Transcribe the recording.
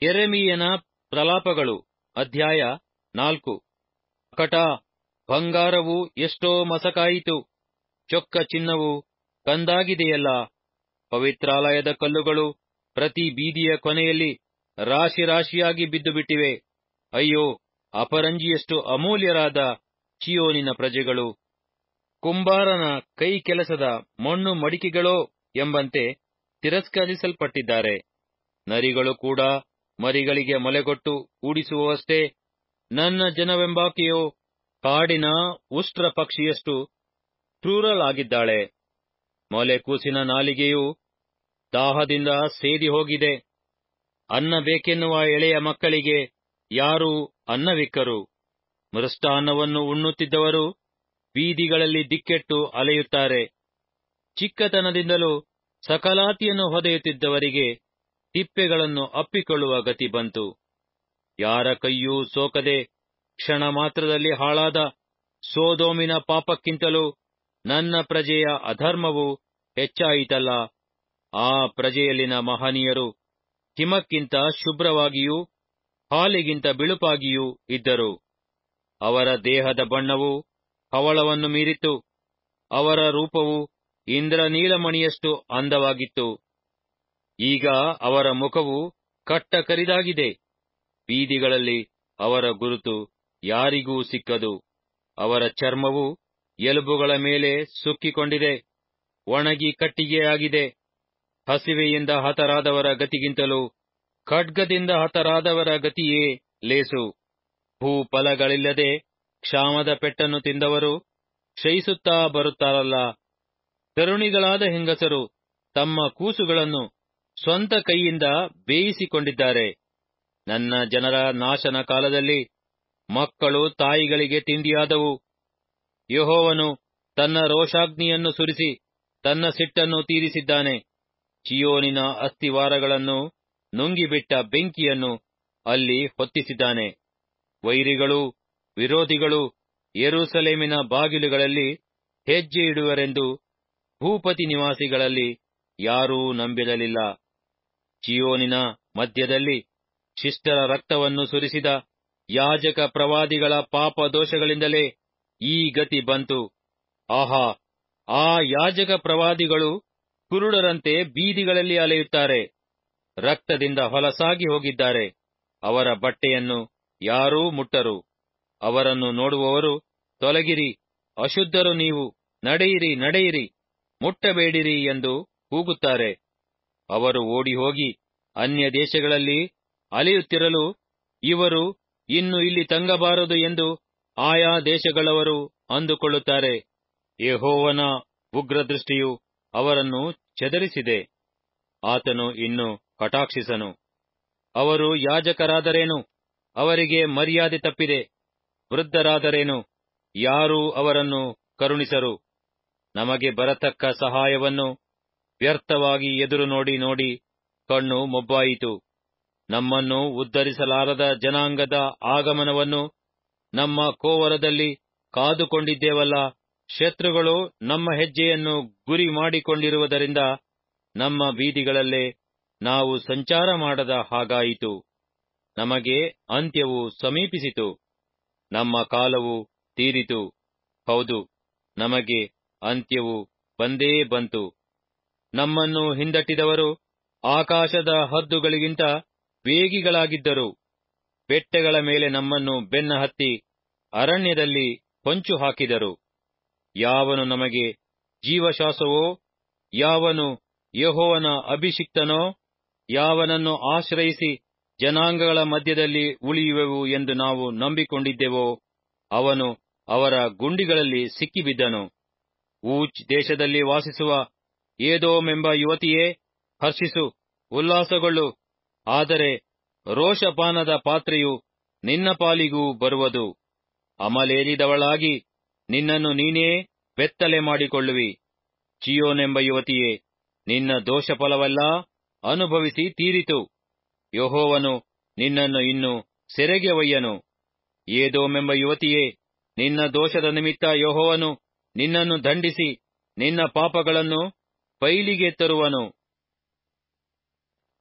ಯೆರೆಮೀಯನ ಪ್ರಲಾಪಗಳು ಅಧ್ಯಾಯ ನಾಲ್ಕು ಕಟ ಬಂಗಾರವು ಎಷ್ಟೋ ಮಸಕಾಯಿತು ಚೊಕ್ಕ ಚಿನ್ನವು ಕಂದಾಗಿದೆಯಲ್ಲ ಪವಿತ್ರಾಲಯದ ಕಲ್ಲುಗಳು ಪ್ರತಿ ಬೀದಿಯ ಕೊನೆಯಲ್ಲಿ ರಾಶಿ ರಾಶಿಯಾಗಿ ಬಿದ್ದುಬಿಟ್ಟಿವೆ ಅಯ್ಯೋ ಅಪರಂಜಿಯಷ್ಟು ಅಮೂಲ್ಯರಾದ ಚಿಯೋನಿನ ಪ್ರಜೆಗಳು ಕುಂಬಾರನ ಕೈ ಕೆಲಸದ ಮಣ್ಣು ಮಡಿಕೆಗಳೋ ಎಂಬಂತೆ ತಿರಸ್ಕರಿಸಲ್ಪಟ್ಟಿದ್ದಾರೆ ನರಿಗಳು ಕೂಡ ಮರಿಗಳಿಗೆ ಮೊಲೆಗೊಟ್ಟು ಕೂಡಿಸುವಷ್ಟೇ ನನ್ನ ಜನವೆಂಬಾಕೆಯೋ ಕಾಡಿನ ಉಷ್ಟ್ರ ಪಕ್ಷಿಯಷ್ಟು ಕ್ರೂರಳಾಗಿದ್ದಾಳೆ ಮೊಲೆ ಕೂಸಿನ ನಾಲಿಗೆಯು ದಾಹದಿಂದ ಸೇದಿ ಹೋಗಿದೆ ಅನ್ನ ಬೇಕೆನ್ನುವ ಎಳೆಯ ಮಕ್ಕಳಿಗೆ ಯಾರೂ ಅನ್ನವಿಕ್ಕರು ಮೃಷ್ಟಾನ್ನವನ್ನು ಉಣ್ಣುತ್ತಿದ್ದವರು ಬೀದಿಗಳಲ್ಲಿ ದಿಕ್ಕೆಟ್ಟು ಅಲೆಯುತ್ತಾರೆ ಚಿಕ್ಕತನದಿಂದಲೂ ಸಕಲಾತಿಯನ್ನು ಹೊದೆಯುತ್ತಿದ್ದವರಿಗೆ ತಿಪ್ಪೆಗಳನ್ನು ಅಪ್ಪಿಕೊಳ್ಳುವ ಗತಿ ಬಂತು ಯಾರ ಕೈಯೂ ಸೋಕದೆ ಕ್ಷಣ ಮಾತ್ರದಲ್ಲಿ ಹಾಳಾದ ಸೋದೋಮಿನ ಪಾಪಕ್ಕಿಂತಲೂ ನನ್ನ ಪ್ರಜೆಯ ಅಧರ್ಮವು ಹೆಚ್ಚಾಯಿತಲ್ಲ ಆ ಪ್ರಜೆಯಲ್ಲಿನ ಮಹನೀಯರು ಹಿಮಕ್ಕಿಂತ ಶುಭ್ರವಾಗಿಯೂ ಹಾಲಿಗಿಂತ ಬಿಳುಪಾಗಿಯೂ ಇದ್ದರು ಅವರ ದೇಹದ ಬಣ್ಣವು ಹವಳವನ್ನು ಮೀರಿತ್ತು ಅವರ ರೂಪವು ಇಂದ್ರನೀಲಮಣಿಯಷ್ಟು ಅಂದವಾಗಿತ್ತು ಈಗ ಅವರ ಮುಖವು ಕಟ್ಟ ಕರಿದಾಗಿದೆ ಬೀದಿಗಳಲ್ಲಿ ಅವರ ಗುರುತು ಯಾರಿಗೂ ಸಿಕ್ಕದು ಅವರ ಚರ್ಮವು ಎಲುಬುಗಳ ಮೇಲೆ ಸುಕ್ಕಿಕೊಂಡಿದೆ ಒಣಗಿ ಕಟ್ಟಿಗೆಯಾಗಿದೆ ಹಸಿವೆಯಿಂದ ಹತರಾದವರ ಗತಿಗಿಂತಲೂ ಖಡ್ಗದಿಂದ ಹತರಾದವರ ಗತಿಯೇ ಲೇಸು ಭೂಫಲಗಳಿಲ್ಲದೆ ಕ್ಷಾಮದ ಪೆಟ್ಟನ್ನು ತಿಂದವರು ಕ್ಷಯಿಸುತ್ತಾ ಬರುತ್ತಾರಲ್ಲ ತರುಣಿಗಳಾದ ಹೆಂಗಸರು ತಮ್ಮ ಕೂಸುಗಳನ್ನು ಸ್ವಂತ ಕೈಯಿಂದ ಬೇಯಿಸಿಕೊಂಡಿದ್ದಾರೆ ನನ್ನ ಜನರ ನಾಶನ ಕಾಲದಲ್ಲಿ ಮಕ್ಕಳು ತಾಯಿಗಳಿಗೆ ತಿಂಡಿಯಾದವು ಯಹೋವನು ತನ್ನ ರೋಷಾಗ್ನಿಯನ್ನು ಸುರಿಸಿ ತನ್ನ ಸಿಟ್ಟನ್ನು ತೀರಿಸಿದ್ದಾನೆ ಚಿಯೋನಿನ ಅಸ್ಥಿವಾರಗಳನ್ನು ನುಂಗಿಬಿಟ್ಟ ಬೆಂಕಿಯನ್ನು ಅಲ್ಲಿ ಹೊತ್ತಿಸಿದ್ದಾನೆ ವೈರಿಗಳು ವಿರೋಧಿಗಳು ಯೆರೂಸಲೇಮಿನ ಬಾಗಿಲುಗಳಲ್ಲಿ ಹೆಜ್ಜೆ ಇಡುವರೆಂದು ಭೂಪತಿ ನಿವಾಸಿಗಳಲ್ಲಿ ಯಾರೂ ನಂಬಿರಲಿಲ್ಲ ಚಿಯೋನಿನ ಮಧ್ಯದಲ್ಲಿ ಶಿಷ್ಟರ ರಕ್ತವನ್ನು ಸುರಿಸಿದ ಯಾಜಕ ಪ್ರವಾದಿಗಳ ಪಾಪ ದೋಷಗಳಿಂದಲೇ ಈ ಗತಿ ಬಂತು ಆಹಾ ಆ ಯಾಜಕ ಪ್ರವಾದಿಗಳು ಕುರುಡರಂತೆ ಬೀದಿಗಳಲ್ಲಿ ಅಲೆಯುತ್ತಾರೆ ರಕ್ತದಿಂದ ಹೊಲಸಾಗಿ ಹೋಗಿದ್ದಾರೆ ಅವರ ಬಟ್ಟೆಯನ್ನು ಯಾರೂ ಮುಟ್ಟರು ಅವರನ್ನು ನೋಡುವವರು ತೊಲಗಿರಿ ಅಶುದ್ಧರು ನೀವು ನಡೆಯಿರಿ ನಡೆಯಿರಿ ಮುಟ್ಟಬೇಡಿರಿ ಎಂದು ಕೂಗುತ್ತಾರೆ ಅವರು ಓಡಿಹೋಗಿ ಅನ್ಯ ದೇಶಗಳಲ್ಲಿ ಅಲೆಯುತ್ತಿರಲು ಇವರು ಇನ್ನು ಇಲ್ಲಿ ತಂಗಬಾರದು ಎಂದು ಆಯಾ ದೇಶಗಳವರು ಅಂದುಕೊಳ್ಳುತ್ತಾರೆ ಯೆಹೋವನ ಉಗ್ರದೃಷ್ಟಿಯು ಅವರನ್ನು ಚದರಿಸಿದೆ ಆತನು ಇನ್ನು ಕಟಾಕ್ಷಿಸನು ಅವರು ಯಾಜಕರಾದರೇನು ಅವರಿಗೆ ಮರ್ಯಾದೆ ತಪ್ಪಿದೆ ವೃದ್ಧರಾದರೇನು ಯಾರೂ ಅವರನ್ನು ಕರುಣಿಸರು ನಮಗೆ ಬರತಕ್ಕ ಸಹಾಯವನ್ನು ವ್ಯರ್ಥವಾಗಿ ಎದುರು ನೋಡಿ ನೋಡಿ ಕಣ್ಣು ಮೊಬ್ಬಾಯಿತು ನಮ್ಮನ್ನು ಉದ್ಧರಿಸಲಾರದ ಜನಾಂಗದ ಆಗಮನವನ್ನು ನಮ್ಮ ಕೋವರದಲ್ಲಿ ಕಾದುಕೊಂಡಿದ್ದೇವಲ್ಲ ಶತ್ರುಗಳು ನಮ್ಮ ಹೆಜ್ಜೆಯನ್ನು ಗುರಿ ಮಾಡಿಕೊಂಡಿರುವುದರಿಂದ ನಮ್ಮ ಬೀದಿಗಳಲ್ಲೇ ನಾವು ಸಂಚಾರ ಮಾಡದ ಹಾಗಾಯಿತು ನಮಗೆ ಅಂತ್ಯವು ಸಮೀಪಿಸಿತು ನಮ್ಮ ಕಾಲವು ತೀರಿತು ಹೌದು ನಮಗೆ ಅಂತ್ಯವು ಬಂದೇ ಬಂತು ನಮ್ಮನ್ನು ಹಿಂದಟ್ಟಿದವರು ಆಕಾಶದ ಹದ್ದುಗಳಿಗಿಂತ ವೇಗಿಗಳಾಗಿದ್ದರು ಬೆಟ್ಟಗಳ ಮೇಲೆ ನಮ್ಮನ್ನು ಬೆನ್ನ ಹತ್ತಿ ಅರಣ್ಯದಲ್ಲಿ ಹೊಂಚು ಹಾಕಿದರು ಯಾವನು ನಮಗೆ ಜೀವಶ್ವಾಸವೋ ಯಾವನು ಯಹೋವನ ಅಭಿಷಿಕ್ತನೋ ಯಾವನನ್ನು ಆಶ್ರಯಿಸಿ ಜನಾಂಗಗಳ ಮಧ್ಯದಲ್ಲಿ ಉಳಿಯುವೆವು ಎಂದು ನಾವು ನಂಬಿಕೊಂಡಿದ್ದೆವೋ ಅವನು ಅವರ ಗುಂಡಿಗಳಲ್ಲಿ ಸಿಕ್ಕಿಬಿದ್ದನು ಊಚ್ ದೇಶದಲ್ಲಿ ವಾಸಿಸುವ ಏದೋಮೆಂಬ ಯುವತಿಯೇ ಹರ್ಷಿಸು ಉಲ್ಲಾಸಗೊಳ್ಳು ಆದರೆ ರೋಷಪಾನದ ಪಾತ್ರೆಯು ನಿನ್ನ ಪಾಲಿಗೂ ಬರುವುದು ಅಮಲೇರಿದವಳಾಗಿ ನಿನ್ನನ್ನು ನೀನೇ ಬೆತ್ತಲೆ ಮಾಡಿಕೊಳ್ಳುವಿ ಚಿಯೋನೆಂಬ ಯುವತಿಯೇ ನಿನ್ನ ದೋಷಫಲವೆಲ್ಲ ಅನುಭವಿಸಿ ತೀರಿತು ಯಹೋವನು ನಿನ್ನನ್ನು ಇನ್ನು ಸೆರೆಗೆ ಒಯ್ಯನು ಏದೋಮೆಂಬ ಯುವತಿಯೇ ನಿನ್ನ ದೋಷದ ನಿಮಿತ್ತ ಯಹೋವನು ನಿನ್ನನ್ನು ದಂಡಿಸಿ ನಿನ್ನ ಪಾಪಗಳನ್ನು ಪೈಲಿಗೆ ತರುವನು